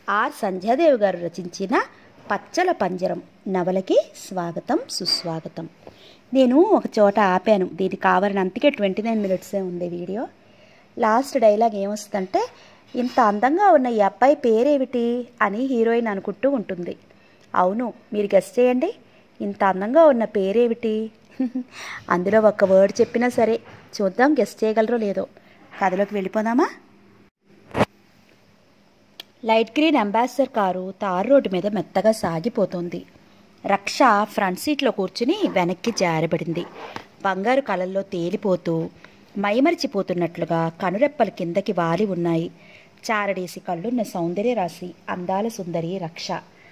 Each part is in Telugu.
ఆర్ సంధ్యాదేవి గారు రచించిన పచ్చల పంజరం నవలకి స్వాగతం సుస్వాగతం నేను ఒక చోట ఆపాను దీనికి కావాలని అంతకే ట్వంటీ నైన్ మినిట్సే ఉంది వీడియో లాస్ట్ డైలాగ్ ఏమొస్తుందంటే ఇంత అందంగా ఉన్న ఈ అబ్బాయి పేరేమిటి అని హీరోయిన్ అనుకుంటూ ఉంటుంది అవును మీరు గెస్ట్ చేయండి ఇంత అందంగా ఉన్న పేరేమిటి అందులో ఒక్క వర్డ్ చెప్పినా సరే చూద్దాం గెస్ట్ చేయగలరో లేదో కథలోకి వెళ్ళిపోదామా లైట్ గ్రీన్ అంబాసిడర్ కారు తారు రోడ్డు మీద మెత్తగా సాగిపోతోంది రక్ష ఫ్రంట్ సీట్లో కూర్చుని వెనక్కి జారబడింది బంగారు కళల్లో తేలిపోతూ మైమరిచిపోతున్నట్లుగా కనురెప్పల కిందకి వాలి ఉన్నాయి చారడేసి కళ్ళున్న సౌందర్య రాశి అందాల సుందరి రక్ష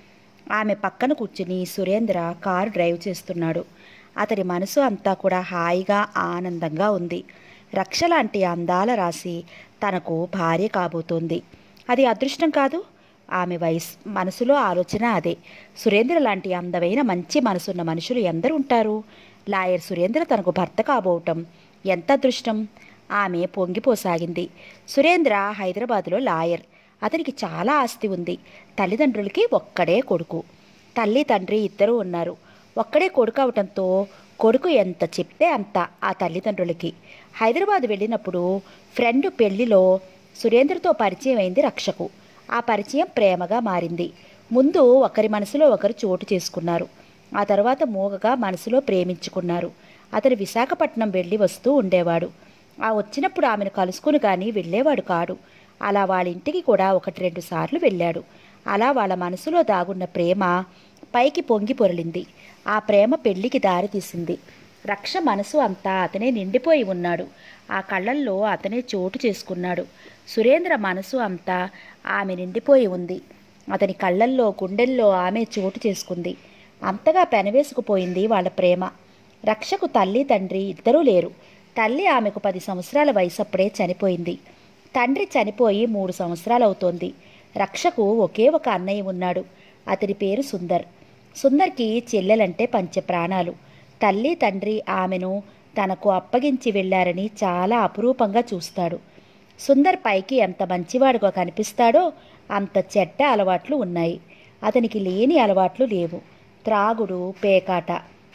ఆమె పక్కన కూర్చుని సురేంద్ర కారు డ్రైవ్ చేస్తున్నాడు అతని మనసు అంతా కూడా హాయిగా ఆనందంగా ఉంది రక్ష లాంటి అందాల రాశి తనకు భార్య కాబోతోంది అది అదృష్టం కాదు ఆమె వయసు మనసులో ఆలోచన అదే సురేంద్ర లాంటి అందమైన మంచి మనసున్న మనుషులు ఎందరు ఉంటారు లాయర్ సురేంద్ర తనకు భర్త కాబోవటం ఎంత అదృష్టం ఆమె పొంగిపోసాగింది సురేంద్ర హైదరాబాదులో లాయర్ అతనికి చాలా ఆస్తి ఉంది తల్లిదండ్రులకి ఒక్కడే కొడుకు తల్లి తండ్రి ఇద్దరూ ఉన్నారు ఒక్కడే కొడుకు అవటంతో కొడుకు ఎంత చెప్తే అంత ఆ తల్లిదండ్రులకి హైదరాబాద్ వెళ్ళినప్పుడు ఫ్రెండ్ పెళ్లిలో సురేంద్రతో పరిచయం అయింది రక్షకు ఆ పరిచయం ప్రేమగా మారింది ముందు ఒకరి మనసులో ఒకరు చోటు చేసుకున్నారు ఆ తర్వాత మూగగా మనసులో ప్రేమించుకున్నారు అతను విశాఖపట్నం వెళ్ళి వస్తూ ఉండేవాడు ఆ వచ్చినప్పుడు ఆమెను కలుసుకుని కానీ వెళ్ళేవాడు కాడు అలా వాళ్ళ ఇంటికి కూడా ఒకటి రెండు సార్లు వెళ్ళాడు అలా వాళ్ళ మనసులో దాగున్న ప్రేమ పైకి పొంగి పొరలింది ఆ ప్రేమ పెళ్లికి దారితీసింది రక్ష మనసు అంతా అతనే నిండిపోయి ఉన్నాడు ఆ కళ్ళల్లో అతనే చోటు చేసుకున్నాడు సురేంద్ర మనసు అంతా ఆమె నిండిపోయి ఉంది అతని కళ్ళల్లో గుండెల్లో ఆమె చోటు చేసుకుంది అంతగా పెనవేసుకుపోయింది వాళ్ళ ప్రేమ రక్షకు తల్లి తండ్రి ఇద్దరూ లేరు తల్లి ఆమెకు పది సంవత్సరాల వయసప్పుడే చనిపోయింది తండ్రి చనిపోయి మూడు సంవత్సరాలు అవుతోంది రక్షకు ఒకే ఒక అన్నయ్య ఉన్నాడు అతని పేరు సుందర్ సుందర్కి చెల్లెలంటే పంచ ప్రాణాలు తల్లి తండ్రి ఆమెను తనకు అప్పగించి వెళ్ళారని చాలా అపురూపంగా చూస్తాడు సుందర్ పైకి ఎంత మంచివాడుగా కనిపిస్తాడో అంత చెడ్డ అలవాట్లు ఉన్నాయి అతనికి లేని అలవాట్లు లేవు త్రాగుడు పేకాట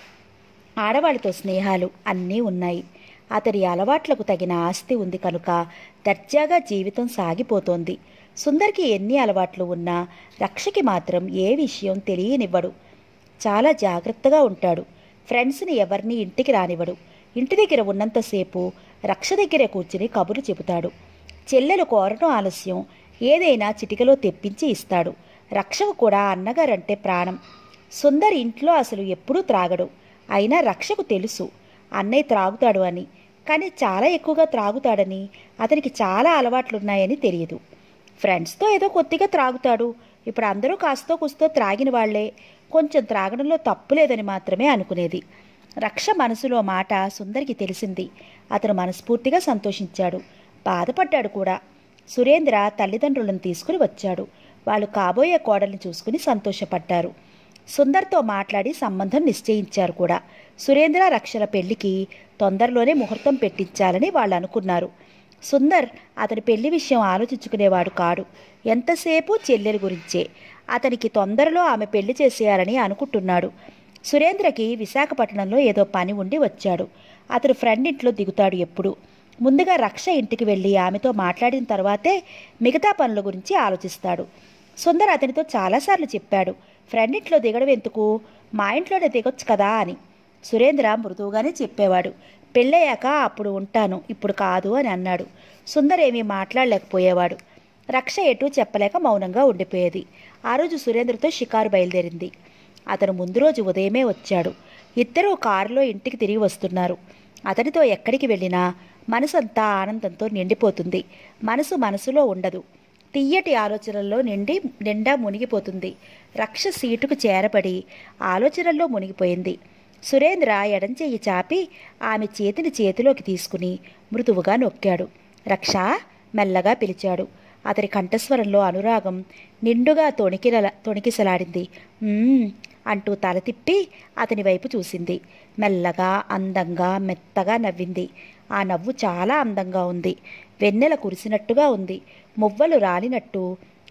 ఆడవాళ్ళతో స్నేహాలు అన్నీ ఉన్నాయి అతడి అలవాట్లకు తగిన ఆస్తి ఉంది కనుక దర్జాగా జీవితం సాగిపోతోంది సుందర్కి ఎన్ని అలవాట్లు ఉన్నా రక్షకి మాత్రం ఏ విషయం తెలియనివ్వడు చాలా జాగ్రత్తగా ఉంటాడు ఫ్రెండ్స్ని ఎవరిని ఇంటికి రానివ్వడు ఇంటి దగ్గర ఉన్నంతసేపు రక్ష దగ్గరే కూర్చుని కబురు చెబుతాడు చెల్లెలు కోరటం ఆలస్యం ఏదైనా చిటికలో తెప్పించి ఇస్తాడు రక్షకు కూడా అన్నగారంటే ప్రాణం సుందర్ ఇంట్లో అసలు ఎప్పుడూ త్రాగడు అయినా రక్షకు తెలుసు అన్నయ్య త్రాగుతాడు అని కానీ చాలా ఎక్కువగా త్రాగుతాడని అతనికి చాలా అలవాట్లున్నాయని తెలియదు ఫ్రెండ్స్తో ఏదో కొద్దిగా త్రాగుతాడు ఇప్పుడు అందరూ కాస్తో కుస్తో త్రాగిన వాళ్లే కొంచెం త్రాగడంలో తప్పు లేదని మాత్రమే అనుకునేది రక్ష మనసులో మాట సుందరికి తెలిసింది అతను మనస్ఫూర్తిగా సంతోషించాడు బాధపడ్డాడు కూడా సురేంద్ర తల్లిదండ్రులను తీసుకుని వచ్చాడు వాళ్ళు కాబోయే కోడల్ని చూసుకుని సంతోషపడ్డారు సుందర్తో మాట్లాడి సంబంధం నిశ్చయించారు కూడా సురేంద్ర రక్షల పెళ్లికి తొందరలోనే ముహూర్తం పెట్టించాలని వాళ్ళు అనుకున్నారు సుందర్ అతని పెళ్లి విషయం ఆలోచించుకునేవాడు కాడు ఎంతసేపు చెల్లెల గురించే అతనికి తొందరలో ఆమె పెళ్లి చేసేయాలని అనుకుంటున్నాడు సురేంద్రకి విశాఖపట్నంలో ఏదో పని ఉండి వచ్చాడు అతడు ఫ్రెండ్ ఇంట్లో దిగుతాడు ఎప్పుడు ముందుగా రక్ష ఇంటికి వెళ్ళి ఆమెతో మాట్లాడిన తర్వాతే మిగతా పనుల గురించి ఆలోచిస్తాడు సుందర్ అతనితో చాలాసార్లు చెప్పాడు ఫ్రెండ్ ఇంట్లో దిగడం ఎందుకు మా ఇంట్లోనే దిగొచ్చు కదా అని సురేంద్ర మృదువుగానే చెప్పేవాడు పెళ్ళయ్యాక అప్పుడు ఉంటాను ఇప్పుడు కాదు అని అన్నాడు సుందర్ ఏమీ మాట్లాడలేకపోయేవాడు రక్ష ఎటూ చెప్పలేక మౌనంగా ఉండిపోయేది ఆ రోజు సురేంద్రతో షికారు బయలుదేరింది అతను ముందు రోజు ఉదయమే వచ్చాడు ఇద్దరూ కారులో ఇంటికి తిరిగి వస్తున్నారు అతనితో ఎక్కడికి వెళ్ళినా మనసంతా ఆనందంతో నిండిపోతుంది మనసు మనసులో ఉండదు తీయటి ఆలోచనల్లో నిండి నిండా మునిగిపోతుంది రక్ష సీటుకు చేరబడి ఆలోచనల్లో మునిగిపోయింది సురేంద్ర ఎడంచెయ్యి చాపి ఆమె చేతిని చేతిలోకి తీసుకుని మృదువుగా నొక్కాడు రక్ష మెల్లగా పిలిచాడు అతని కంఠస్వరంలో అనురాగం నిండుగా తొణికిల తొణికిసలాడింది "మ్మ్" అంటూ తల తిప్పి అతని వైపు చూసింది మెల్లగా అందంగా మెత్తగా నవ్వింది ఆ నవ్వు చాలా అందంగా ఉంది వెన్నెల కురిసినట్టుగా ఉంది మువ్వలు రాలినట్టు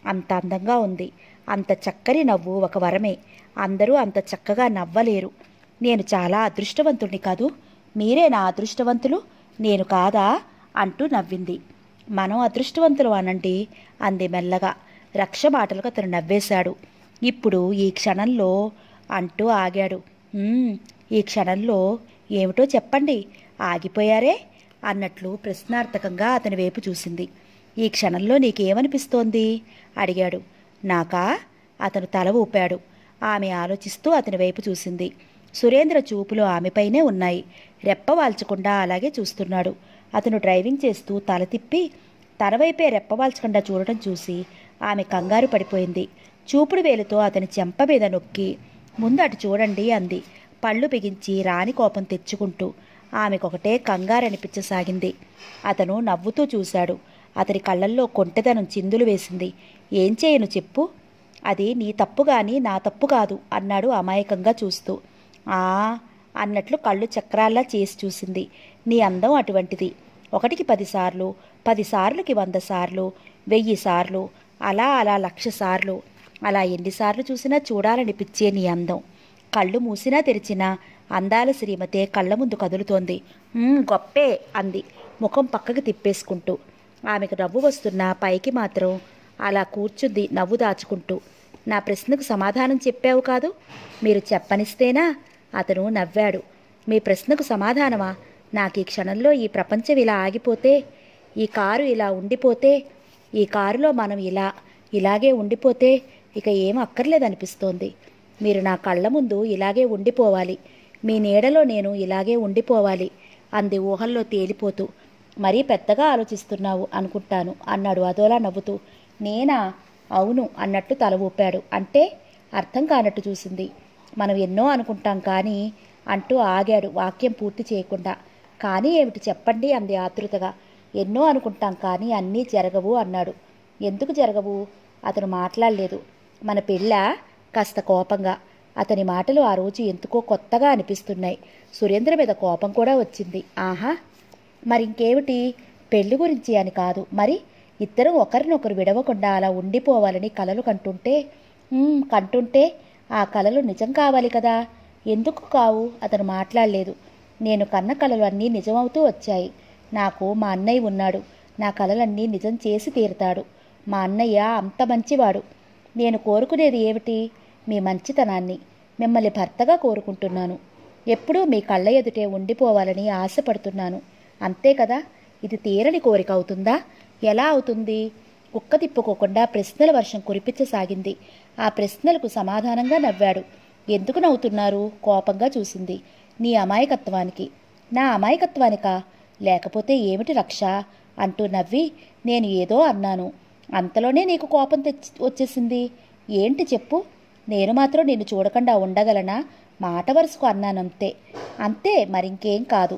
అంత అందంగా ఉంది అంత చక్కని నవ్వు ఒక వరమే అందరూ అంత చక్కగా నవ్వలేరు నేను చాలా అదృష్టవంతుణ్ణి కాదు మీరే నా అదృష్టవంతులు నేను కాదా అంటూ నవ్వింది మనం అదృష్టవంతులు అనండి అంది మెల్లగా రక్ష మాటలకు అతను నవ్వేశాడు ఇప్పుడు ఈ క్షణంలో అంటూ ఆగాడు "ఉమ్, ఈ క్షణంలో ఏమిటో చెప్పండి ఆగిపోయారే అన్నట్లు ప్రశ్నార్థకంగా అతని వైపు చూసింది ఈ క్షణంలో నీకేమనిపిస్తోంది అడిగాడు నాకా అతను తల ఊపాడు ఆమె ఆలోచిస్తూ అతని వైపు చూసింది సురేంద్ర చూపులు ఆమెపైనే ఉన్నాయి రెప్ప వాల్చకుండా అలాగే చూస్తున్నాడు అతను డ్రైవింగ్ చేస్తూ తల తిప్పి తన వైపే రెప్పవాల్చకుండా చూడటం చూసి ఆమె కంగారు పడిపోయింది చూపుడు వేలుతో అతని చెంప మీద నొక్కి ముందు అటు చూడండి అంది పళ్ళు బిగించి రాని కోపం తెచ్చుకుంటూ ఆమెకొకటే కంగారు అనిపించసాగింది అతను నవ్వుతూ చూశాడు అతని కళ్ళల్లో కొంటెదనం చిందులు వేసింది ఏం చేయను చెప్పు అది నీ తప్పు గాని నా తప్పు కాదు అన్నాడు అమాయకంగా చూస్తూ ఆ అన్నట్లు కళ్ళు చక్రాల్లా చేసి చూసింది నీ అందం అటువంటిది ఒకటికి పదిసార్లు పదిసార్లుకి వంద సార్లు వెయ్యి సార్లు అలా అలా లక్ష సార్లు అలా ఎన్నిసార్లు చూసినా చూడాలనిపించే నీ అందం కళ్ళు మూసినా తెరిచినా అందాల శ్రీమతే కళ్ళ ముందు కదులుతోంది "ఉమ్, గొప్పే అంది ముఖం పక్కకి తిప్పేసుకుంటూ ఆమెకు నవ్వు వస్తున్నా పైకి మాత్రం అలా కూర్చుంది నవ్వు దాచుకుంటూ నా ప్రశ్నకు సమాధానం చెప్పావు కాదు మీరు చెప్పనిస్తేనా అతను నవ్వాడు మీ ప్రశ్నకు సమాధానమా నాకు ఈ క్షణంలో ఈ ప్రపంచం ఇలా ఆగిపోతే ఈ కారు ఇలా ఉండిపోతే ఈ కారులో మనం ఇలా ఇలాగే ఉండిపోతే ఇక ఏం అక్కర్లేదనిపిస్తోంది మీరు నా కళ్ళ ముందు ఇలాగే ఉండిపోవాలి మీ నీడలో నేను ఇలాగే ఉండిపోవాలి అంది ఊహల్లో తేలిపోతూ మరీ పెద్దగా ఆలోచిస్తున్నావు అనుకుంటాను అన్నాడు అదోలా నవ్వుతూ నేనా అవును అన్నట్టు తల ఊపాడు అంటే అర్థం కానట్టు చూసింది మనం ఎన్నో అనుకుంటాం కానీ అంటూ ఆగాడు వాక్యం పూర్తి చేయకుండా కానీ ఏమిటి చెప్పండి అంది ఆతృతగా ఎన్నో అనుకుంటాం కానీ అన్నీ జరగవు అన్నాడు ఎందుకు జరగవు అతను మాట్లాడలేదు మన పెళ్ళ కాస్త కోపంగా అతని మాటలు ఆ రోజు ఎందుకో కొత్తగా అనిపిస్తున్నాయి సురేంద్ర మీద కోపం కూడా వచ్చింది ఆహా మరి ఇంకేమిటి పెళ్లి గురించి అని కాదు మరి ఇద్దరం ఒకరినొకరు విడవకుండా అలా ఉండిపోవాలని కలలు కంటుంటే "ఉమ్, కంటుంటే ఆ కలలు నిజం కావాలి కదా ఎందుకు కావు అతను మాట్లాడలేదు నేను కన్న కలలు అన్నీ నిజమవుతూ వచ్చాయి నాకు మా అన్నయ్య ఉన్నాడు నా కలలన్నీ నిజం చేసి తీరుతాడు మా అన్నయ్య అంత మంచివాడు నేను కోరుకునేది ఏమిటి మీ మంచితనాన్ని మిమ్మల్ని భర్తగా కోరుకుంటున్నాను ఎప్పుడూ మీ కళ్ళ ఎదుటే ఉండిపోవాలని ఆశపడుతున్నాను అంతే కదా ఇది తీరని కోరిక అవుతుందా ఎలా అవుతుంది కుక్క తిప్పుకోకుండా ప్రశ్నల వర్షం కురిపించసాగింది ఆ ప్రశ్నలకు సమాధానంగా నవ్వాడు ఎందుకు నవ్వుతున్నారు కోపంగా చూసింది నీ అమాయకత్వానికి నా అమాయకత్వానికా లేకపోతే ఏమిటి రక్ష అంటూ నవ్వి నేను ఏదో అన్నాను అంతలోనే నీకు కోపం తెచ్చి వచ్చేసింది ఏంటి చెప్పు నేను మాత్రం నిన్ను చూడకుండా ఉండగలనా మాట వరుసకు అన్నానంతే అంతే మరింకేం కాదు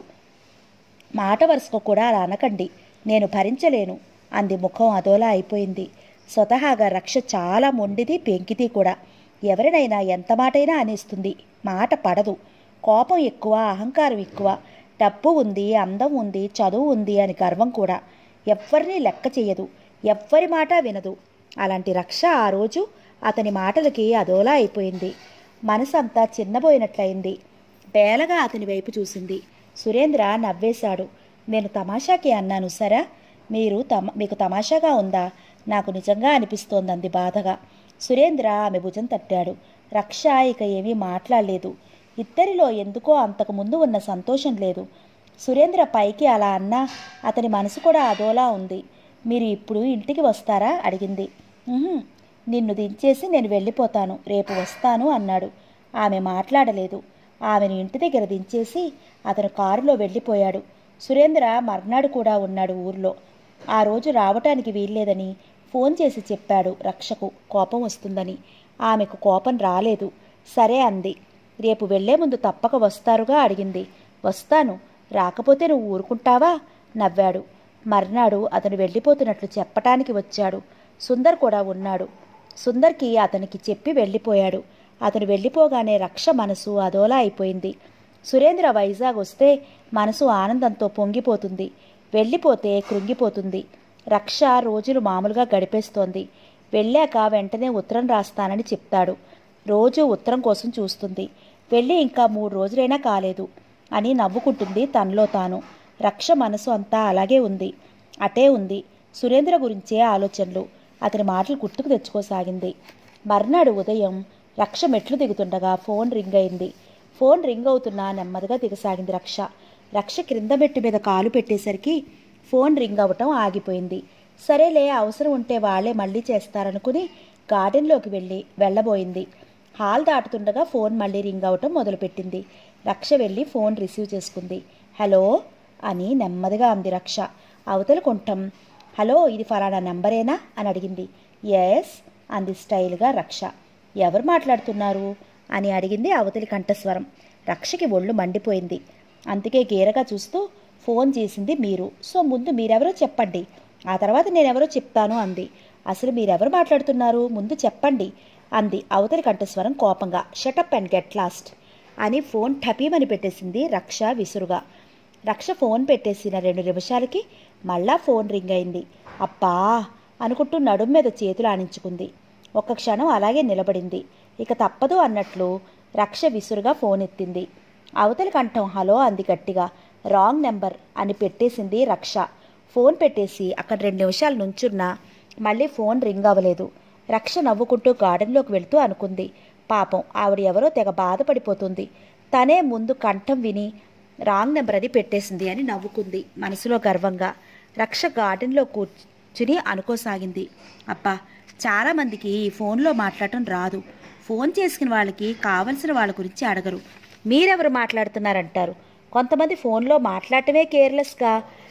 మాట వరుసకు కూడా అలా అనకండి నేను భరించలేను అంది ముఖం అదోలా అయిపోయింది స్వతహాగా రక్ష చాలా మొండిది పెంకిది కూడా ఎవరినైనా ఎంత మాటైనా అనేస్తుంది మాట పడదు కోపం ఎక్కువ అహంకారం ఎక్కువ డబ్బు ఉంది అందం ఉంది చదువు ఉంది అని గర్వం కూడా ఎవ్వరినీ లెక్క చేయదు ఎవ్వరి మాట వినదు అలాంటి రక్ష ఆ రోజు అతని మాటలకి అదోలా అయిపోయింది మనసంతా చిన్నబోయినట్లయింది బేలగా అతని వైపు చూసింది సురేంద్ర నవ్వేశాడు నేను తమాషాకి అన్నాను సరా మీరు తమ మీకు తమాషాగా ఉందా నాకు నిజంగా అనిపిస్తోందంది బాధగా సురేంద్ర ఆమె భుజం తట్టాడు రక్ష ఇక ఏమీ మాట్లాడలేదు ఇద్దరిలో ఎందుకో అంతకు ముందు ఉన్న సంతోషం లేదు సురేంద్ర పైకి అలా అన్నా అతని మనసు కూడా అదోలా ఉంది మీరు ఇప్పుడు ఇంటికి వస్తారా అడిగింది "ఉహుం, నిన్ను దించేసి నేను వెళ్ళిపోతాను రేపు వస్తాను అన్నాడు ఆమె మాట్లాడలేదు ఆమెను ఇంటి దగ్గర దించేసి అతను కారులో వెళ్ళిపోయాడు సురేంద్ర మర్నాడు కూడా ఉన్నాడు ఊర్లో ఆ రోజు రావటానికి వీల్లేదని ఫోన్ చేసి చెప్పాడు రక్షకు కోపం వస్తుందని ఆమెకు కోపం రాలేదు సరే అంది రేపు వెళ్లే ముందు తప్పక వస్తారుగా అడిగింది వస్తాను రాకపోతే నువ్వు ఊరుకుంటావా నవ్వాడు మర్నాడు అతను వెళ్ళిపోతున్నట్లు చెప్పటానికి వచ్చాడు సుందర్ కూడా ఉన్నాడు సుందర్కి అతనికి చెప్పి వెళ్ళిపోయాడు అతను వెళ్ళిపోగానే రక్ష మనసు అదోలా అయిపోయింది సురేంద్ర వైజాగ్ వస్తే మనసు ఆనందంతో పొంగిపోతుంది వెళ్ళిపోతే కృంగిపోతుంది రక్ష రోజులు మామూలుగా గడిపేస్తోంది వెళ్ళాక వెంటనే ఉత్తరం రాస్తానని చెప్తాడు రోజు ఉత్తరం కోసం చూస్తుంది వెళ్ళి ఇంకా మూడు రోజులైనా కాలేదు అని నవ్వుకుంటుంది తనలో తాను రక్ష మనసు అంతా అలాగే ఉంది అటే ఉంది సురేంద్ర గురించే ఆలోచనలు అతని మాటలు గుర్తుకు తెచ్చుకోసాగింది మర్నాడు ఉదయం రక్ష మెట్లు దిగుతుండగా ఫోన్ రింగ్ అయింది ఫోన్ రింగ్ అవుతున్నా నెమ్మదిగా దిగసాగింది రక్ష రక్ష క్రింద మెట్టు మీద కాలు పెట్టేసరికి ఫోన్ రింగ్ అవ్వటం ఆగిపోయింది సరేలే అవసరం ఉంటే వాళ్ళే మళ్ళీ చేస్తారనుకుని గార్డెన్లోకి వెళ్ళి వెళ్ళబోయింది హాల్ దాటుతుండగా ఫోన్ మళ్ళీ రింగ్ అవటం మొదలుపెట్టింది రక్ష వెళ్ళి ఫోన్ రిసీవ్ చేసుకుంది హలో అని నెమ్మదిగా అంది రక్ష అవతల కొంటం హలో ఇది ఫలానా నెంబరేనా అని అడిగింది ఎస్ అంది స్టైల్గా రక్ష ఎవరు మాట్లాడుతున్నారు అని అడిగింది అవతలి కంఠస్వరం రక్షకి ఒళ్ళు మండిపోయింది అందుకే గీరగా చూస్తూ ఫోన్ చేసింది మీరు సో ముందు మీరెవరో చెప్పండి ఆ తర్వాత నేనెవరో చెప్తాను అంది అసలు మీరెవరు మాట్లాడుతున్నారు ముందు చెప్పండి అంది అవతలి కంఠస్వరం కోపంగా షటప్ అండ్ గెట్ లాస్ట్ అని ఫోన్ టపీమని పెట్టేసింది రక్ష విసురుగా రక్ష ఫోన్ పెట్టేసిన రెండు నిమిషాలకి మళ్ళా ఫోన్ రింగ్ అయింది అబ్బా అనుకుంటూ నడుం మీద చేతులు ఆనించుకుంది ఒక్క క్షణం అలాగే నిలబడింది ఇక తప్పదు అన్నట్లు రక్ష విసురుగా ఫోన్ ఎత్తింది అవతలి కంఠం హలో అంది గట్టిగా రాంగ్ నెంబర్ అని పెట్టేసింది రక్ష ఫోన్ పెట్టేసి అక్కడ రెండు నిమిషాలు నుంచున్నా మళ్ళీ ఫోన్ రింగ్ అవ్వలేదు రక్ష నవ్వుకుంటూ గార్డెన్లోకి వెళ్తూ అనుకుంది పాపం ఆవిడ ఎవరో తెగ బాధపడిపోతుంది తనే ముందు కంఠం విని రాంగ్ నెంబర్ అని పెట్టేసింది అని నవ్వుకుంది మనసులో గర్వంగా రక్ష గార్డెన్లో కూర్చుని అనుకోసాగింది అబ్బా చాలామందికి ఈ ఫోన్లో మాట్లాడటం రాదు ఫోన్ చేసుకున్న వాళ్ళకి కావలసిన వాళ్ళ గురించి అడగరు మీరెవరు మాట్లాడుతున్నారంటారు కొంతమంది ఫోన్లో మాట్లాడటమే కేర్లెస్గా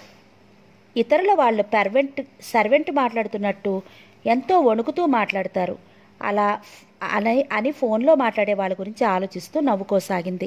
ఇతరుల వాళ్ళు పర్వెంట్ సర్వెంట్ మాట్లాడుతున్నట్టు ఎంతో వణుకుతూ మాట్లాడతారు అలా అని అని ఫోన్లో మాట్లాడే వాళ్ళ గురించి ఆలోచిస్తూ నవ్వుకోసాగింది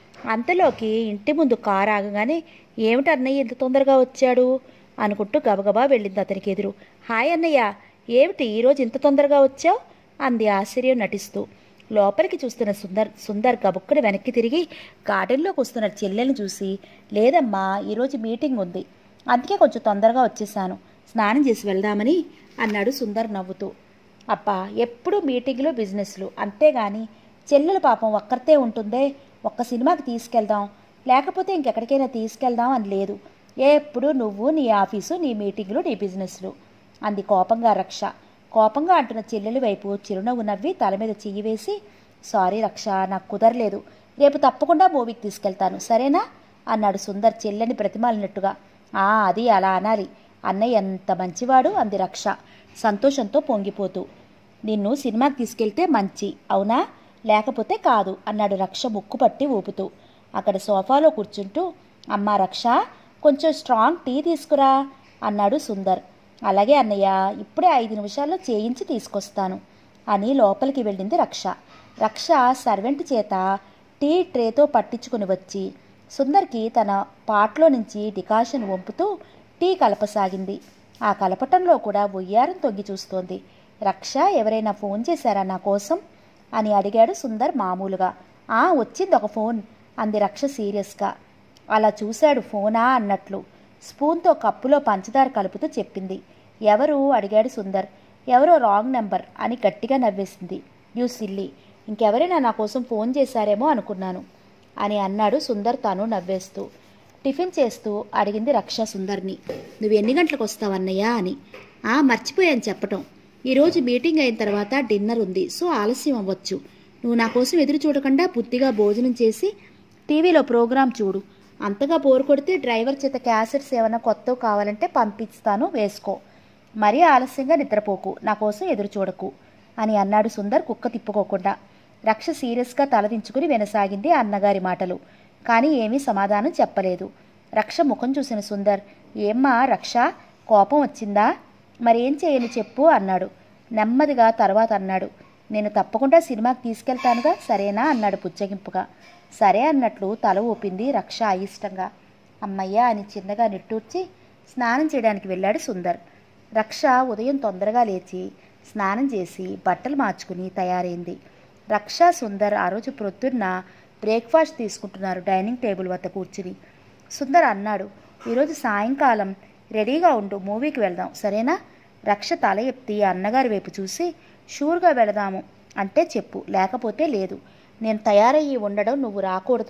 అంతలోకి ఇంటి ముందు కారు ఆగగానే ఏమిటి అన్నయ్య ఇంత తొందరగా వచ్చాడు అనుకుంటూ గబగబా వెళ్ళింది అతనికి ఎదురు హాయ్ అన్నయ్య ఏమిటి ఈరోజు ఇంత తొందరగా వచ్చావు అంది ఆశ్చర్యం నటిస్తూ లోపలికి చూస్తున్న సుందర్ సుందర్ గబుక్కుని వెనక్కి తిరిగి గార్డెన్లోకి వస్తున్న చెల్లెల్ని చూసి లేదమ్మా ఈరోజు మీటింగ్ ఉంది అందుకే కొంచెం తొందరగా వచ్చేసాను స్నానం చేసి వెళ్దామని అన్నాడు సుందర్ నవ్వుతూ అబ్బా ఎప్పుడూ మీటింగ్లు బిజినెస్లు అంతేగాని చెల్లెలు పాపం ఒక్కరితే ఉంటుందే ఒక్క సినిమాకి తీసుకెళ్దాం లేకపోతే ఇంకెక్కడికైనా తీసుకెళ్దాం అని లేదు ఎప్పుడు నువ్వు నీ ఆఫీసు నీ మీటింగ్లు నీ బిజినెస్లు అంది కోపంగా రక్ష కోపంగా అంటున్న చెల్లెలి వైపు చిరునవ్వు నవ్వి తల మీద చెయ్యి వేసి సారీ రక్ష నాకు కుదరలేదు రేపు తప్పకుండా మూవీకి తీసుకెళ్తాను సరేనా అన్నాడు సుందర్ చెల్లెని ప్రతిమాలినట్టుగా ఆ అది అలా అనాలి అన్నయ్య ఎంత మంచివాడు అంది రక్ష సంతోషంతో పొంగిపోతూ నిన్ను సినిమాకి తీసుకెళ్తే మంచి అవునా లేకపోతే కాదు అన్నాడు రక్ష ముక్కు పట్టి ఊపుతూ అక్కడ సోఫాలో కూర్చుంటూ అమ్మా రక్ష కొంచెం స్ట్రాంగ్ టీ తీసుకురా అన్నాడు సుందర్ అలాగే అన్నయ్య ఇప్పుడే ఐదు నిమిషాల్లో చేయించి తీసుకొస్తాను అని లోపలికి వెళ్ళింది రక్ష రక్ష సర్వెంట్ చేత టీ ట్రేతో పట్టించుకుని వచ్చి సుందర్కి తన పాట్లో నుంచి డికాషన్ వంపుతూ టీ కలపసాగింది ఆ కలపటంలో కూడా ఉయ్యారం తొంగి చూస్తోంది రక్ష ఎవరైనా ఫోన్ చేశారా నా కోసం అని అడిగాడు సుందర్ మామూలుగా ఆ వచ్చింది ఒక ఫోన్ అంది రక్ష సీరియస్గా అలా చూశాడు ఫోనా అన్నట్లు స్పూన్తో కప్పులో పంచదార కలుపుతూ చెప్పింది ఎవరు అడిగాడు సుందర్ ఎవరో రాంగ్ నెంబర్ అని గట్టిగా నవ్వేసింది యూ సిల్లి ఇంకెవరైనా నా కోసం ఫోన్ చేశారేమో అనుకున్నాను అని అన్నాడు సుందర్ తాను నవ్వేస్తూ టిఫిన్ చేస్తూ అడిగింది రక్ష సుందర్ని నువ్వు ఎన్ని గంటలకు వస్తావన్నయ్య అని ఆ మర్చిపోయాను చెప్పటం ఈరోజు మీటింగ్ అయిన తర్వాత డిన్నర్ ఉంది సో ఆలస్యం అవ్వచ్చు నువ్వు నా కోసం ఎదురు చూడకుండా బుద్ధిగా భోజనం చేసి టీవీలో ప్రోగ్రాం చూడు అంతగా బోరు కొడితే డ్రైవర్ చేత క్యాసెట్స్ ఏమైనా కొత్తవి కావాలంటే పంపిస్తాను వేసుకో మరీ ఆలస్యంగా నిద్రపోకు నా కోసం ఎదురు చూడకు అని అన్నాడు సుందర్ కుక్క తిప్పుకోకుండా రక్ష సీరియస్గా తలదించుకుని వినసాగింది అన్నగారి మాటలు కానీ ఏమీ సమాధానం చెప్పలేదు రక్ష ముఖం చూసిన సుందర్ ఏమ్మా రక్ష కోపం వచ్చిందా మరేం చేయను చెప్పు అన్నాడు నెమ్మదిగా తర్వాత అన్నాడు నేను తప్పకుండా సినిమాకి తీసుకెళ్తానుగా సరేనా అన్నాడు పుచ్చగింపుగా సరే అన్నట్లు తల ఊపింది రక్ష అయిష్టంగా అమ్మయ్య అని చిన్నగా నిట్టూర్చి స్నానం చేయడానికి వెళ్ళాడు సుందర్ రక్ష ఉదయం తొందరగా లేచి స్నానం చేసి బట్టలు మార్చుకుని తయారైంది రక్ష సుందర్ ఆ రోజు ప్రొద్దున్న బ్రేక్ఫాస్ట్ తీసుకుంటున్నారు డైనింగ్ టేబుల్ వద్ద కూర్చుని సుందర్ అన్నాడు ఈరోజు సాయంకాలం రెడీగా ఉండు మూవీకి వెళ్దాం సరేనా రక్ష తల ఎత్తి అన్నగారి వైపు చూసి షూర్గా వెళదాము అంటే చెప్పు లేకపోతే లేదు నేను తయారయ్యి ఉండడం నువ్వు రాకూడదు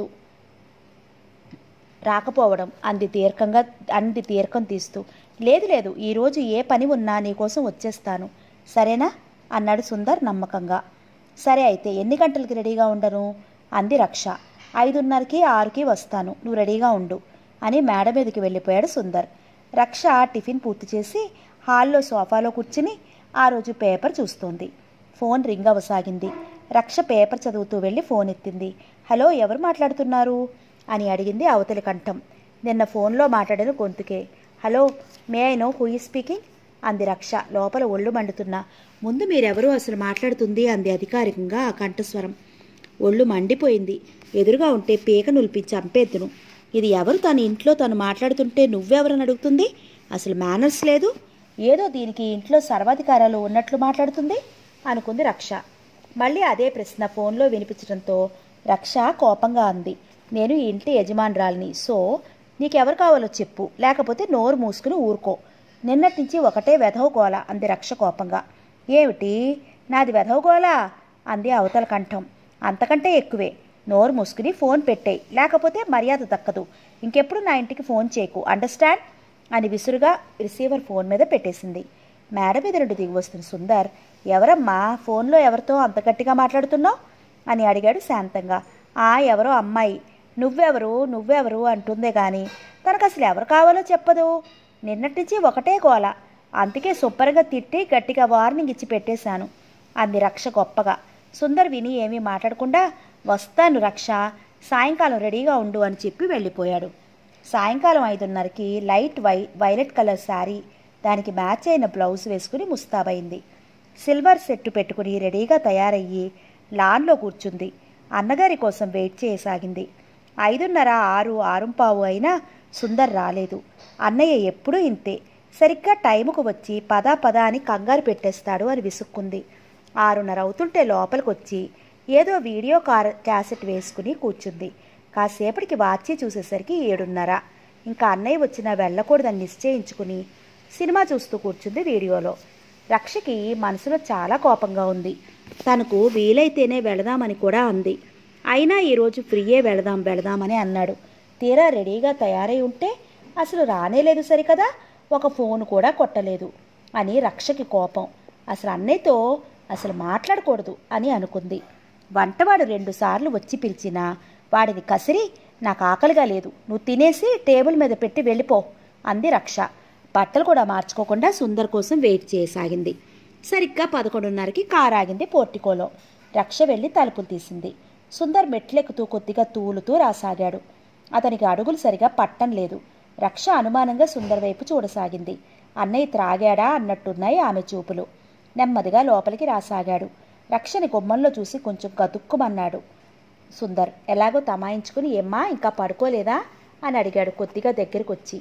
రాకపోవడం అంది దీర్ఘంగా అంది దీర్ఘం తీస్తూ లేదు లేదు ఈరోజు ఏ పని ఉన్నా నీకోసం వచ్చేస్తాను సరేనా అన్నాడు సుందర్ నమ్మకంగా సరే అయితే ఎన్ని గంటలకి రెడీగా ఉండను అంది రక్ష ఐదున్నరకి ఆరుకి వస్తాను నువ్వు రెడీగా ఉండు అని మేడ మీదకి వెళ్ళిపోయాడు సుందర్ రక్ష టిఫిన్ పూర్తి చేసి హాల్లో సోఫాలో కూర్చుని ఆ రోజు పేపర్ చూస్తోంది ఫోన్ రింగ్ అవసాగింది రక్ష పేపర్ చదువుతూ వెళ్ళి ఫోన్ ఎత్తింది హలో ఎవరు మాట్లాడుతున్నారు అని అడిగింది అవతలి కంఠం నిన్న ఫోన్లో మాట్లాడిన గొంతుకే hello may I know who is speaking అంది రక్ష లోపల ఒళ్ళు మండుతున్నా ముందు మీరెవరు అసలు మాట్లాడుతుంది అంది అధికారికంగా ఆ కంఠస్వరం ఒళ్ళు మండిపోయింది ఎదురుగా ఉంటే పీక నులిపి చంపేద్దును ఇది ఎవరు తన ఇంట్లో తను మాట్లాడుతుంటే నువ్వెవరని అడుగుతుంది అసలు మేనర్స్ లేదు ఏదో దీనికి ఇంట్లో సర్వాధికారాలు ఉన్నట్లు మాట్లాడుతుంది అనుకుంది రక్ష మళ్ళీ అదే ప్రశ్న ఫోన్లో వినిపించడంతో రక్ష కోపంగా అంది నేను ఈ ఇంటి యజమానురాలిని సో నీకెవరు కావాలో చెప్పు లేకపోతే నోరు మూసుకుని ఊరుకో నిన్నటి నుంచి ఒకటే వెధవ గోల అంది రక్ష కోపంగా ఏమిటి నాది వెధవ గోల అంది అవతల కంఠం అంతకంటే ఎక్కువే నోరు మూసుకుని ఫోన్ పెట్టేయి లేకపోతే మర్యాద దక్కదు ఇంకెప్పుడు నా ఇంటికి ఫోన్ చేయకు అండర్స్టాండ్ అని విసురుగా రిసీవర్ ఫోన్ మీద పెట్టేసింది మేడ మీద నుండి దిగి వస్తున్న సుందర్ ఎవరమ్మా ఫోన్లో ఎవరితో అంత గట్టిగా మాట్లాడుతున్నావు అని అడిగాడు శాంతంగా ఆ ఎవరో అమ్మాయి నువ్వెవరు నువ్వెవరు అంటుందే గాని తనకు అసలు ఎవరు కావాలో చెప్పదు నిన్నటి నుంచి ఒకటే గోల అందుకే సూపర్గా తిట్టి గట్టిగా వార్నింగ్ ఇచ్చి పెట్టేశాను అంది రక్ష గొప్పగా సుందర్ విని ఏమీ మాట్లాడకుండా వస్తాను రక్ష సాయంకాలం రెడీగా ఉండు అని చెప్పి వెళ్ళిపోయాడు సాయంకాలం ఐదున్నరకి లైట్ వై వైలెట్ కలర్ శారీ దానికి మ్యాచ్ అయిన బ్లౌజ్ వేసుకుని ముస్తాబైంది సిల్వర్ సెట్టు పెట్టుకుని రెడీగా తయారయ్యి లాన్లో కూర్చుంది అన్నగారి కోసం వెయిట్ చేయసాగింది ఐదున్నర ఆరు ఆరుంపావు అయినా సుందర్ రాలేదు అన్నయ్య ఎప్పుడూ ఇంతే సరిగ్గా టైముకు వచ్చి పదా పదా అని కంగారు పెట్టేస్తాడు అని విసుక్కుంది ఆరున్నర అవుతుంటే లోపలికి వచ్చి ఏదో వీడియో కార్ క్యాసెట్ వేసుకుని కూర్చుంది కాసేపటికి వాచి చూసేసరికి ఏడున్నర ఇంకా అన్నయ్య వచ్చినా వెళ్ళకూడదని నిశ్చయించుకుని సినిమా చూస్తూ కూర్చుంది వీడియోలో రక్షకి మనసులో చాలా కోపంగా ఉంది తనకు వీలైతేనే వెళదామని కూడా అంది అయినా ఈరోజు ఫ్రీయే వెళదాం వెళదామని అన్నాడు తీరా రెడీగా తయారై ఉంటే అసలు రానేలేదు సరికదా ఒక ఫోన్ కూడా కొట్టలేదు అని రక్షకి కోపం అసలు అన్నయ్యతో అసలు మాట్లాడకూడదు అని అనుకుంది వంటవాడు రెండుసార్లు వచ్చి పిలిచినా వాడిని కసిరి నాకు ఆకలిగా లేదు నువ్వు తినేసి టేబుల్ మీద పెట్టి వెళ్ళిపో అంది రక్ష బట్టలు కూడా మార్చుకోకుండా సుందర్ కోసం వెయిట్ చేయసాగింది సరిగ్గా పదకొండున్నరకి కారు ఆగింది పోర్టికోలో రక్ష వెళ్ళి తలుపులు తీసింది సుందర్ మెట్లెక్కుతూ కొద్దిగా తూలుతూ రాసాగాడు అతనికి అడుగులు సరిగా పట్టం లేదు రక్ష అనుమానంగా సుందర్ వైపు చూడసాగింది అన్నయ్య త్రాగాడా అన్నట్టున్నాయి ఆమె చూపులు నెమ్మదిగా లోపలికి రాసాగాడు రక్షని గుమ్మంలో చూసి కొంచెం గతుక్కుమన్నాడు సుందర్ ఎలాగో తమాయించుకుని ఏమ్మా ఇంకా పడుకోలేదా అని అడిగాడు కొద్దిగా దగ్గరికి వచ్చి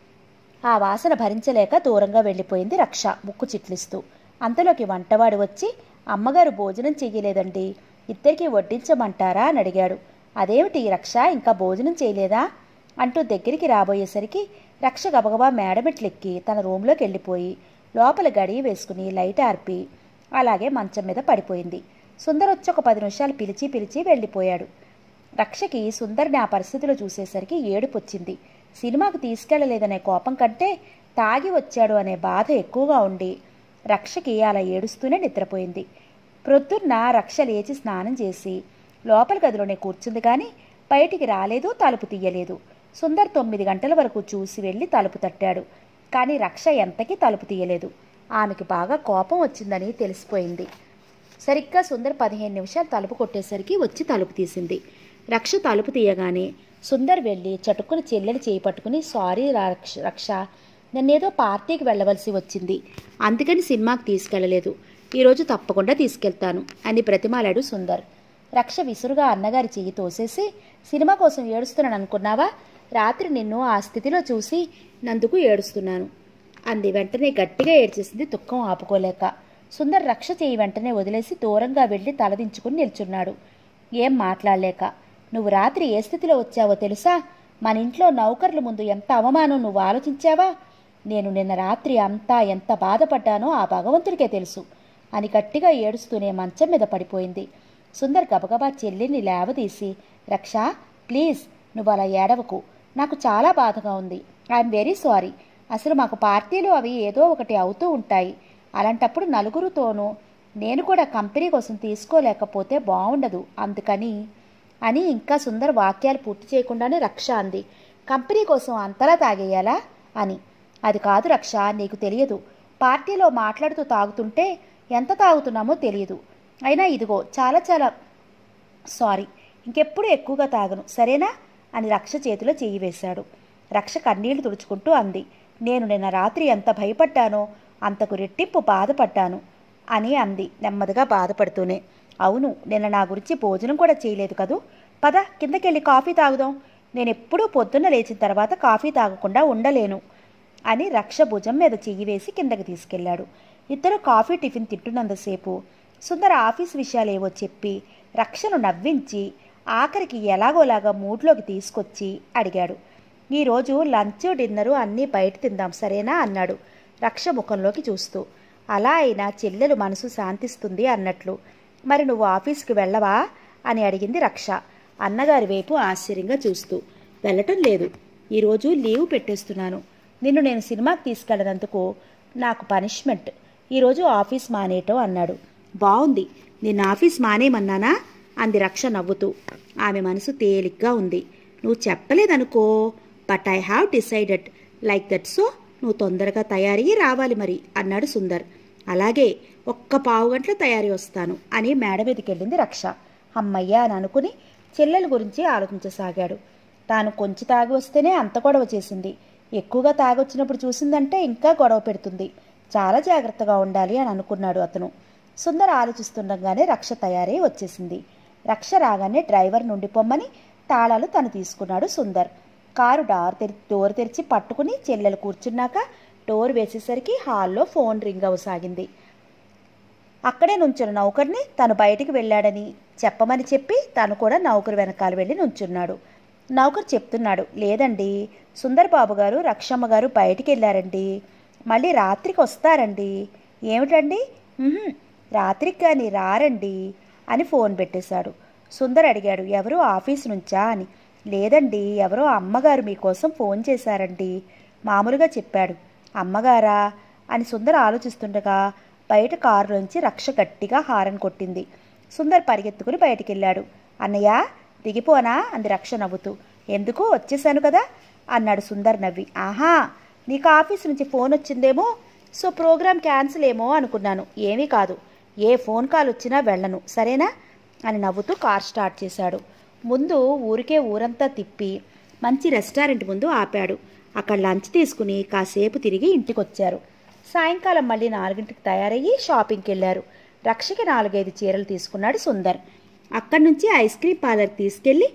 ఆ వాసన భరించలేక దూరంగా వెళ్ళిపోయింది రక్ష ముక్కు చిట్లిస్తూ అంతలోకి వంటవాడు వచ్చి అమ్మగారు భోజనం చెయ్యలేదండి ఇద్దరికి వడ్డించమంటారా అని అడిగాడు అదేమిటి రక్ష ఇంకా భోజనం చేయలేదా అంటూ దగ్గరికి రాబోయేసరికి రక్ష గబగబా మేడమెట్లెక్కి తన రూంలోకి వెళ్ళిపోయి లోపల గడియ వేసుకుని లైట్ ఆర్పి అలాగే మంచం మీద పడిపోయింది సుందర్ వచ్చి ఒక పది నిమిషాలు పిలిచి పిలిచి వెళ్ళిపోయాడు రక్షకి సుందర్ని ఆ పరిస్థితిలో చూసేసరికి ఏడుపొచ్చింది సినిమాకు తీసుకెళ్లలేదనే కోపం కంటే తాగి వచ్చాడు అనే బాధ ఎక్కువగా ఉండి రక్షకి అలా ఏడుస్తూనే నిద్రపోయింది ప్రొద్దున్న రక్ష లేచి స్నానం చేసి లోపల గదిలోనే కూర్చుంది కానీ బయటికి రాలేదు తలుపు తీయలేదు సుందర్ తొమ్మిది గంటల వరకు చూసి వెళ్ళి తలుపు తట్టాడు కానీ రక్ష ఎంతకీ తలుపు తీయలేదు ఆమెకి బాగా కోపం వచ్చిందని తెలిసిపోయింది సరిగ్గా సుందర్ పదిహేను నిమిషాలు తలుపు కొట్టేసరికి వచ్చి తలుపు తీసింది రక్ష తలుపు తీయగానే సుందర్ వెళ్ళి చటుక్కున చెల్లెలు చేయి పట్టుకుని సారీ రక్ష రక్ష నన్నేదో పార్టీకి వెళ్ళవలసి వచ్చింది అందుకని సినిమాకి తీసుకెళ్ళలేదు ఈరోజు తప్పకుండా తీసుకెళ్తాను అని బ్రతిమాలాడు సుందర్ రక్ష విసురుగా అన్నగారి చెయ్యి తోసేసి సినిమా కోసం ఏడుస్తున్నాను అనుకున్నావా రాత్రి నిన్ను ఆ స్థితిలో చూసి నందుకు ఏడుస్తున్నాను అంది వెంటనే గట్టిగా ఏడ్చేసింది దుఃఖం ఆపుకోలేక సుందర్ రక్ష చేయి వెంటనే వదిలేసి దూరంగా వెళ్ళి తలదించుకుని నిల్చున్నాడు ఏం మాట్లాడలేక నువ్వు రాత్రి ఏ స్థితిలో వచ్చావో తెలుసా మన ఇంట్లో నౌకర్ల ముందు ఎంత అవమానం నువ్వు ఆలోచించావా నేను నిన్న రాత్రి అంతా ఎంత బాధపడ్డానో ఆ భగవంతుడికే తెలుసు అని గట్టిగా ఏడుస్తూనే మంచం మీద పడిపోయింది సుందర్ గబగబా చెల్లిని లేవదీసి రక్ష ప్లీజ్ నువ్వు అలా ఏడవకు నాకు చాలా బాధగా ఉంది ఐఎమ్ వెరీ సారీ అసలు మాకు పార్టీలు అవి ఏదో ఒకటి అవుతూ ఉంటాయి అలాంటప్పుడు నలుగురుతోనూ నేను కూడా కంపెనీ కోసం తీసుకోలేకపోతే బాగుండదు అందుకని అని ఇంకా సుందర్ వాక్యాలు పూర్తి చేయకుండానే రక్ష అంది కంపెనీ కోసం అంతలా తాగేయాలా అని అది కాదు రక్ష నీకు తెలియదు పార్టీలో మాట్లాడుతూ తాగుతుంటే ఎంత తాగుతున్నామో తెలియదు అయినా ఇదిగో చాలా చాలా సారీ ఇంకెప్పుడు ఎక్కువగా తాగను సరేనా అని రక్ష చేతిలో చెయ్యి వేశాడు రక్ష కన్నీళ్లు తుడుచుకుంటూ అంది నేను నిన్న రాత్రి ఎంత భయపడ్డానో అంతకు రెట్టింపు బాధపడ్డాను అని అంది నెమ్మదిగా బాధపడుతూనే అవును నిన్న నా గురించి భోజనం కూడా చేయలేదు కదూ పద కిందకెళ్ళి కాఫీ తాగుదాం నేను ఎప్పుడూ పొద్దున్న లేచిన తర్వాత కాఫీ తాగకుండా ఉండలేను అని రక్ష భుజం మీద చెయ్యి వేసి కిందకి తీసుకెళ్లాడు ఇద్దరు కాఫీ టిఫిన్ తింటున్నంతసేపు సుందర ఆఫీస్ విషయాలేవో చెప్పి రక్షను నవ్వించి ఆఖరికి ఎలాగోలాగా మూడ్లోకి తీసుకొచ్చి అడిగాడు ఈరోజు లంచ్ డిన్నరు అన్నీ బయట తిందాం సరేనా అన్నాడు రక్ష ముఖంలోకి చూస్తూ అలా అయినా చెల్లెలు మనసు శాంతిస్తుంది అన్నట్లు మరి నువ్వు ఆఫీస్కి వెళ్ళవా అని అడిగింది రక్ష అన్నగారి వైపు ఆశ్చర్యంగా చూస్తూ వెళ్ళటం లేదు ఈరోజు లీవ్ పెట్టేస్తున్నాను నిన్ను నేను సినిమాకి తీసుకెళ్ళనందుకు నాకు పనిష్మెంట్ ఈరోజు ఆఫీస్ మానేయటం అన్నాడు బాగుంది నిన్న ఆఫీస్ మానేయమన్నానా అంది రక్ష నవ్వుతూ ఆమె మనసు తేలిగ్గా ఉంది నువ్వు చెప్పలేదనుకో but I have decided like that so నువ్వు తొందరగా తయారయ్యి రావాలి మరి అన్నాడు సుందర్ అలాగే ఒక్క పావు గంటల తయారీ వస్తాను అని మేడ మీదకి వెళ్ళింది రక్ష అమ్మయ్య అని అనుకుని చెల్లెల గురించి ఆలోచించసాగాడు తాను కొంచెం తాగి వస్తేనే అంత గొడవ చేసింది ఎక్కువగా తాగొచ్చినప్పుడు చూసిందంటే ఇంకా గొడవ పెడుతుంది చాలా జాగ్రత్తగా ఉండాలి అని అనుకున్నాడు అతను సుందర ఆలోచిస్తుండగానే రక్ష తయారై వచ్చేసింది రక్ష రాగానే డ్రైవర్ నుండి పొమ్మని తాళాలు తను తీసుకున్నాడు సుందర్ కారు డోర్ తెరి డోర్ తెరిచి పట్టుకుని చెల్లెలు కూర్చున్నాక డోర్ వేసేసరికి హాల్లో ఫోన్ రింగ్ అవసాగింది అక్కడే నుంచున్న నౌకర్ని తను బయటికి వెళ్ళాడని చెప్పమని చెప్పి తను కూడా నౌకరు వెనకాల వెళ్ళి నుంచున్నాడు నౌకరు చెప్తున్నాడు లేదండి సుందర్ బాబు గారు రక్షమ్మ గారు బయటికి వెళ్ళారండి మళ్ళీ రాత్రికి వస్తారండి ఏమిటండి "ఉహుం, రాత్రికి కానీ రారండి అని ఫోన్ పెట్టేశాడు సుందర్ అడిగాడు ఎవరు ఆఫీస్ నుంచా అని లేదండి ఎవరో అమ్మగారు మీకోసం ఫోన్ చేశారండి మామూలుగా చెప్పాడు అమ్మగారా అని సుందర్ ఆలోచిస్తుండగా బయట కారులోంచి రక్ష గట్టిగా హారన్ కొట్టింది సుందర్ పరిగెత్తుకుని బయటికి వెళ్ళాడు అన్నయ్య దిగిపోనా అంది రక్ష నవ్వుతూ ఎందుకు వచ్చేసాను కదా అన్నాడు సుందర్ నవ్వి ఆహా నీకు ఆఫీస్ నుంచి ఫోన్ వచ్చిందేమో సో ప్రోగ్రామ్ క్యాన్సిల్ ఏమో అనుకున్నాను ఏమీ కాదు ఏ ఫోన్ కాల్ వచ్చినా వెళ్ళను సరేనా అని నవ్వుతూ కార్ స్టార్ట్ చేశాడు ముందు ఊరికే ఊరంతా తిప్పి మంచి రెస్టారెంట్ ముందు ఆపాడు అక్కడ లంచ్ తీసుకుని కాసేపు తిరిగి ఇంటికొచ్చారు సాయంకాలం మళ్ళీ నాలుగింటికి తయారయ్యి షాపింగ్కి వెళ్ళారు రక్షకి నాలుగైదు చీరలు తీసుకున్నాడు సుందర్ అక్కడి నుంచి ఐస్ క్రీమ్ పార్లర్కి తీసుకెళ్ళి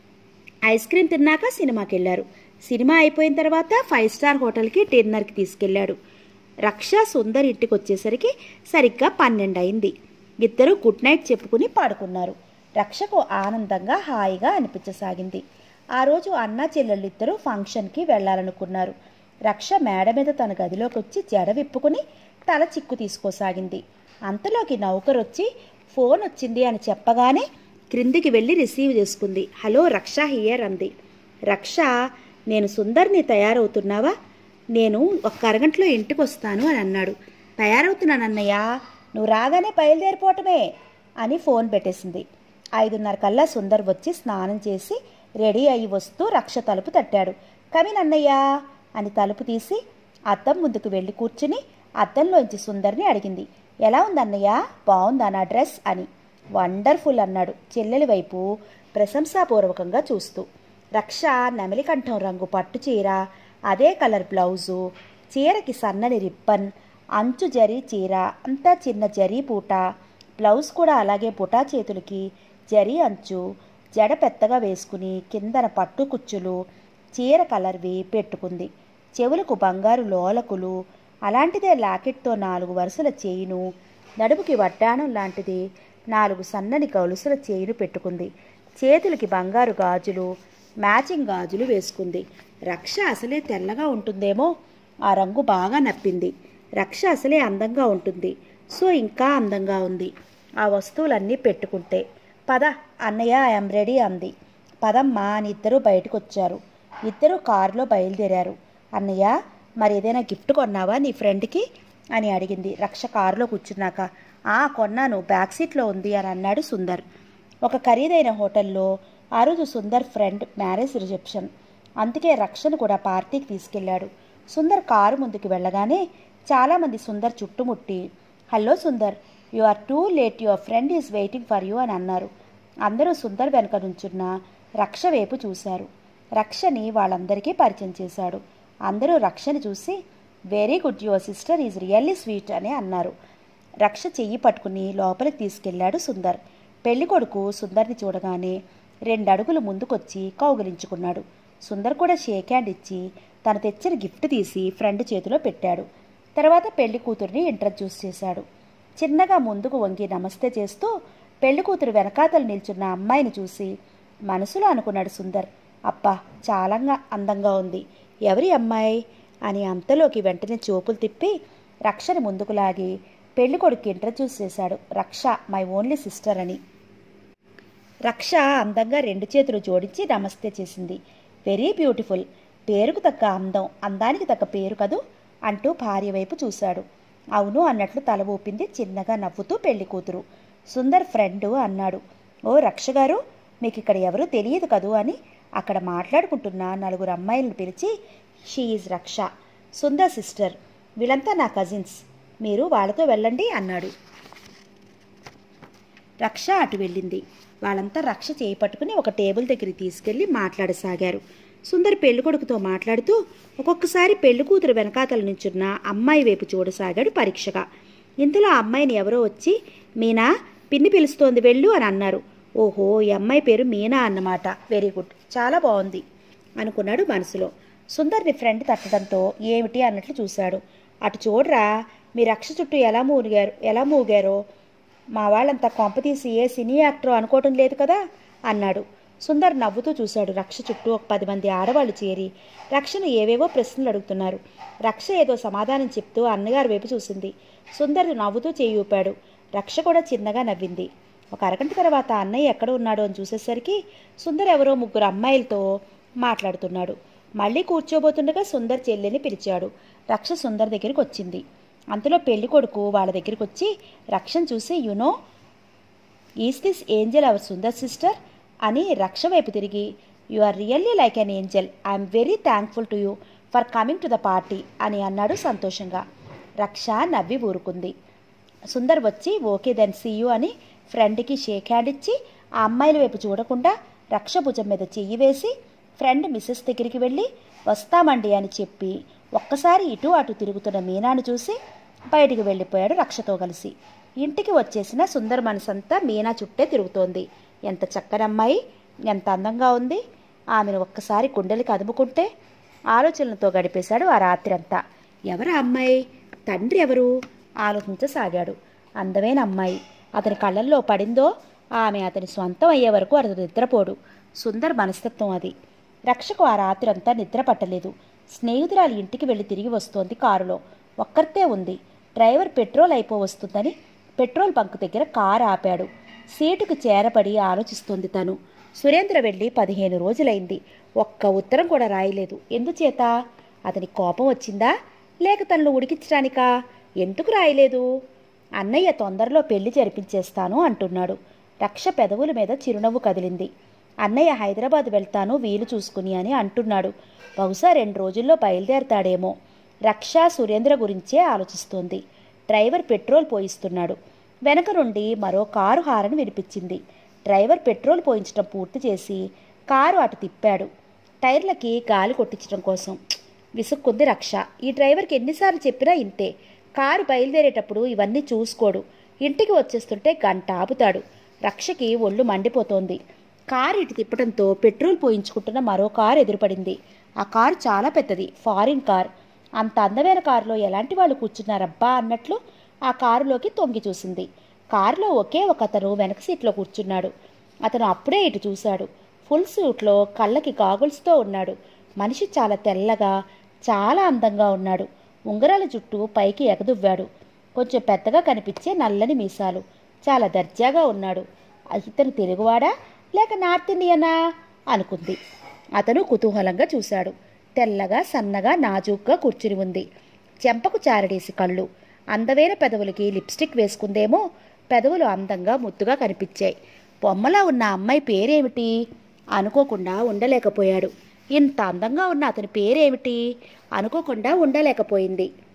ఐస్ క్రీమ్ తిన్నాక సినిమాకి వెళ్ళారు సినిమా అయిపోయిన తర్వాత ఫైవ్ స్టార్ హోటల్కి డిన్నర్కి తీసుకెళ్ళాడు రక్ష సుందర్ ఇంటికి వచ్చేసరికి సరిగ్గా పన్నెండు అయింది ఇద్దరు గుడ్ నైట్ చెప్పుకుని పడుకున్నారు రక్షకు ఆనందంగా హాయిగా అనిపించసాగింది ఆ రోజు అన్నా చెల్లెళ్ళిద్దరూ ఫంక్షన్కి వెళ్ళాలనుకున్నారు రక్ష మేడ మీద తన గదిలోకి వచ్చి జడ విప్పుకుని తల చిక్కు తీసుకోసాగింది అంతలోకి నౌకరు వచ్చి ఫోన్ వచ్చింది అని చెప్పగానే క్రిందికి వెళ్ళి రిసీవ్ చేసుకుంది హలో రక్ష హియర్ అంది రక్ష నేను సుందర్ని తయారవుతున్నావా నేను ఒక అరగంటలో ఇంటికి వస్తాను అని అన్నాడు తయారవుతున్నాను అన్నయ్య నువ్వు రాగానే బయలుదేరిపోవటమే అని ఫోన్ పెట్టేసింది ఐదున్నర కల్లా సుందర్ వచ్చి స్నానం చేసి రెడీ అయ్యి వస్తూ రక్ష తలుపు తట్టాడు కమిన్ అన్నయ్య అని తలుపు తీసి అద్దం ముందుకు వెళ్ళి కూర్చుని అద్దంలోంచి సుందర్ని అడిగింది ఎలా ఉంది అన్నయ్య బాగుందా నా డ్రెస్ అని వండర్ఫుల్ అన్నాడు చెల్లెలి వైపు ప్రశంసాపూర్వకంగా చూస్తూ రక్ష నెమలికంఠం రంగు పట్టు చీర అదే కలర్ బ్లౌజు చీరకి సన్నని రిబ్బన్ అంచు జరీ చీర అంతా చిన్న జరీ పూట బ్లౌజ్ కూడా అలాగే బుటా చేతులకి జరీ అంచు జడ పెద్దగా వేసుకుని కిందన పట్టు కుచ్చులు చీర కలర్వి పెట్టుకుంది చెవులకు బంగారు లోలకులు అలాంటిదే లాకెట్తో నాలుగు వరుసల చేయిను నడుముకి వడ్డాణం లాంటిది నాలుగు సన్నని గొలుసుల చేయిను పెట్టుకుంది చేతులకి బంగారు గాజులు మ్యాచింగ్ గాజులు వేసుకుంది రక్ష అసలే తెల్లగా ఉంటుందేమో ఆ రంగు బాగా నప్పింది రక్ష అసలే అందంగా ఉంటుంది సో ఇంకా అందంగా ఉంది ఆ వస్తువులన్నీ పెట్టుకుంటే పద అన్నయ్య ఐఎమ్ రెడీ అంది పదమ్మ అని ఇద్దరూ బయటకు వచ్చారు ఇద్దరు కారులో బయలుదేరారు అన్నయ్య మరి ఏదైనా గిఫ్ట్ కొన్నావా నీ ఫ్రెండ్కి అని అడిగింది రక్ష కారులో కూర్చున్నాక ఆ కొన్నాను బ్యాక్ సీట్లో ఉంది అని అన్నాడు సుందర్ ఒక ఖరీదైన హోటల్లో ఆ రోజు సుందర్ ఫ్రెండ్ మ్యారేజ్ రిసెప్షన్ అందుకే రక్షను కూడా పార్టీకి తీసుకెళ్లాడు సుందర్ కారు ముందుకు వెళ్ళగానే చాలామంది సుందర్ చుట్టుముట్టి hello Sundar you are too late your friend is waiting for you అని అన్నారు అందరూ సుందర్ వెనక నుంచున్న రక్ష వైపు చూశారు రక్షని వాళ్ళందరికీ పరిచయం చేశాడు అందరూ రక్షని చూసి very good your sister is really sweet అని అన్నారు రక్ష చెయ్యి పట్టుకుని లోపలికి తీసుకెళ్లాడు సుందర్ పెళ్లికొడుకు సుందర్ని చూడగానే రెండు అడుగులు ముందుకొచ్చి కౌగిలించుకున్నాడు సుందర్ కూడా షేక్ హ్యాండ్ ఇచ్చి తను తెచ్చిన గిఫ్ట్ తీసి ఫ్రెండ్ చేతిలో పెట్టాడు తర్వాత పెళ్లి కూతుర్ని ఇంట్రడ్యూస్ చేశాడు చిన్నగా ముందుకు వంగి నమస్తే చేస్తూ పెళ్లి కూతురు వెనకాతలు నిల్చున్న అమ్మాయిని చూసి మనసులో అనుకున్నాడు సుందర్ అబ్బా చాలా అందంగా ఉంది ఎవరి అమ్మాయి అని అంతలోకి వెంటనే చూపులు తిప్పి రక్షని ముందుకు లాగి పెళ్లి కొడుకు ఇంట్రడ్యూస్ చేశాడు రక్ష మై ఓన్లీ సిస్టర్ అని రక్ష అందంగా రెండు చేతులు జోడించి నమస్తే చేసింది వెరీ బ్యూటిఫుల్ పేరుకు తగ్గ అందం అందానికి తగ్గ పేరు కదూ అంటూ భార్య వైపు చూశాడు అవును అన్నట్లు తల ఊపింది చిన్నగా నవ్వుతూ పెళ్లి కూతురు సుందర్ ఫ్రెండ్ అన్నాడు ఓ రక్ష గారు మీకు ఇక్కడ ఎవరూ తెలియదు కదూ అని అక్కడ మాట్లాడుకుంటున్న నలుగురు అమ్మాయిలను పిలిచి షీ ఈజ్ రక్ష సుందర్ సిస్టర్ వీళ్ళంతా నా కజిన్స్ మీరు వాళ్ళతో వెళ్ళండి అన్నాడు రక్ష అటు వెళ్ళింది వాళ్ళంతా రక్ష చేయి పట్టుకుని ఒక టేబుల్ దగ్గరికి తీసుకెళ్లి మాట్లాడసాగారు సుందర్ పెళ్ళికొడుకుతో మాట్లాడుతూ ఒక్కొక్కసారి పెళ్లి కూతురు వెనకాతల నుంచున్న అమ్మాయి వైపు చూడసాగాడు పరీక్షగా ఇంతలో ఆ అమ్మాయిని ఎవరో వచ్చి మీనా పిన్ని పిలుస్తోంది వెళ్ళు అని అన్నారు ఓహో ఈ అమ్మాయి పేరు మీనా అన్నమాట వెరీ గుడ్ చాలా బాగుంది అనుకున్నాడు మనసులో సుందర్ని ఫ్రెండ్ తట్టడంతో ఏమిటి అన్నట్లు చూశాడు అటు చూడరా మీ రక్ష చుట్టూ ఎలా మూగారు ఎలా మూగారో మా వాళ్ళంతా కొంపతీసి ఏ సినీ యాక్టర్ అనుకోవటం లేదు కదా అన్నాడు సుందర్ నవ్వుతూ చూశాడు రక్ష చుట్టూ ఒక పది మంది ఆడవాళ్ళు చేరి రక్షను ఏవేవో ప్రశ్నలు అడుగుతున్నారు రక్ష ఏదో సమాధానం చెప్తూ అన్నగారి వైపు చూసింది సుందర్ నవ్వుతూ చేయి ఊపాడు రక్ష కూడా చిన్నగా నవ్వింది ఒక అరగంట తర్వాత అన్నయ్య ఎక్కడ ఉన్నాడో అని చూసేసరికి సుందర్ ఎవరో ముగ్గురు అమ్మాయిలతో మాట్లాడుతున్నాడు మళ్ళీ కూర్చోబోతుండగా సుందర్ చెల్లెని పిలిచాడు రక్ష సుందర్ దగ్గరికి వచ్చింది అంతలో పెళ్లి కొడుకు వాళ్ళ దగ్గరికి వచ్చి రక్షను చూసి you know is this angel our Sundar sister అని రక్ష వైపు తిరిగి you are really like an angel I'm very thankful to you for coming to the party అని అన్నాడు సంతోషంగా రక్ష నవ్వి ఊరుకుంది సుందర్ వచ్చి ఓకే దెన్ సీ యూ అని ఫ్రెండ్కి షేక్ హ్యాండ్ ఇచ్చి ఆ అమ్మాయిల వైపు చూడకుండా రక్ష భుజం మీద చెయ్యి వేసి ఫ్రెండ్ మిస్సెస్ దగ్గరికి వెళ్ళి వస్తామండి అని చెప్పి ఒక్కసారి ఇటు అటు తిరుగుతున్న మీనాను చూసి బయటికి వెళ్ళిపోయాడు రక్షతో కలిసి ఇంటికి వచ్చేసిన సుందర్ మనసంతా మీనా చుట్టే తిరుగుతోంది ఎంత చక్కనమ్మాయి ఎంత అందంగా ఉంది ఆమెను ఒక్కసారి గుండెలకి అదుముకుంటే ఆలోచనలతో గడిపేశాడు ఆ రాత్రి అంతా ఎవరా అమ్మాయి తండ్రి ఎవరు ఆలోచించసాగాడు అందమైన అమ్మాయి అతని కళ్ళల్లో పడిందో ఆమె అతని స్వంతం అయ్యే వరకు అతను నిద్రపోడు సుందర్ మనస్తత్వం అది రక్షకు ఆ రాత్రి అంతా నిద్ర పట్టలేదు స్నేహితురాలి ఇంటికి వెళ్ళి తిరిగి వస్తోంది కారులో ఒక్కరితే ఉంది డ్రైవర్ పెట్రోల్ అయిపో వస్తుందని పెట్రోల్ బంక్ దగ్గర కారు ఆపాడు సీటుకు చేరపడి ఆలోచిస్తోంది తను సురేంద్ర వెళ్ళి పదిహేను రోజులైంది ఒక్క ఉత్తరం కూడా రాయలేదు ఎందుచేత అతని కోపం వచ్చిందా లేక తనను ఉడికించడానికా ఎందుకు రాయలేదు అన్నయ్య తొందరలో పెళ్లి జరిపించేస్తాను అంటున్నాడు రక్ష పెదవుల మీద చిరునవ్వు కదిలింది అన్నయ్య హైదరాబాద్ వెళ్తాను వీలు చూసుకుని అని అంటున్నాడు బహుశా రెండు రోజుల్లో బయలుదేరతాడేమో రక్ష సురేంద్ర గురించే ఆలోచిస్తోంది డ్రైవర్ పెట్రోల్ పోయిస్తున్నాడు వెనక నుండి మరో కారు హారన్ వినిపించింది డ్రైవర్ పెట్రోల్ పోయించడం పూర్తి చేసి కారు అటు తిప్పాడు టైర్లకి గాలి కొట్టించడం కోసం విసుక్కుంది రక్ష ఈ డ్రైవర్కి ఎన్నిసార్లు చెప్పినా ఇంతే కారు బయలుదేరేటప్పుడు ఇవన్నీ చూసుకోడు ఇంటికి వచ్చేస్తుంటే గంట ఆపుతాడు రక్షకి ఒళ్ళు మండిపోతోంది కారు ఇటు తిప్పడంతో పెట్రోల్ పోయించుకుంటున్న మరో కారు ఎదురుపడింది ఆ కారు చాలా పెద్దది ఫారిన్ కార్ అంత అందమైన కారులో ఎలాంటి వాళ్ళు కూర్చున్నారబ్బా అన్నట్లు ఆ కారులోకి తొంగి చూసింది కారులో ఒకే ఒక అతను వెనక సీట్లో కూర్చున్నాడు అతను అప్పుడే ఇటు చూశాడు ఫుల్ సూట్లో కళ్ళకి గాగుల్స్తో ఉన్నాడు మనిషి చాలా తెల్లగా చాలా అందంగా ఉన్నాడు ఉంగరాల జుట్టు పైకి ఎగదువ్వాడు కొంచెం పెద్దగా కనిపించే నల్లని మీసాలు చాలా దర్జాగా ఉన్నాడు ఇతను తెలుగువాడా లేక నార్త్ ఇండియనా అనుకుంది అతను కుతూహలంగా చూశాడు తెల్లగా సన్నగా నాజూగ్గా కూర్చుని ఉంది చెంపకు చారడేసి కళ్ళు అందమైన పెదవులకి లిప్స్టిక్ వేసుకుందేమో పెదవులు అందంగా ముద్దుగా కనిపించాయి బొమ్మలా ఉన్న అమ్మాయి పేరేమిటి అనుకోకుండా ఉండలేకపోయాడు ఇంత అందంగా ఉన్న అతని పేరేమిటి అనుకోకుండా ఉండలేకపోయింది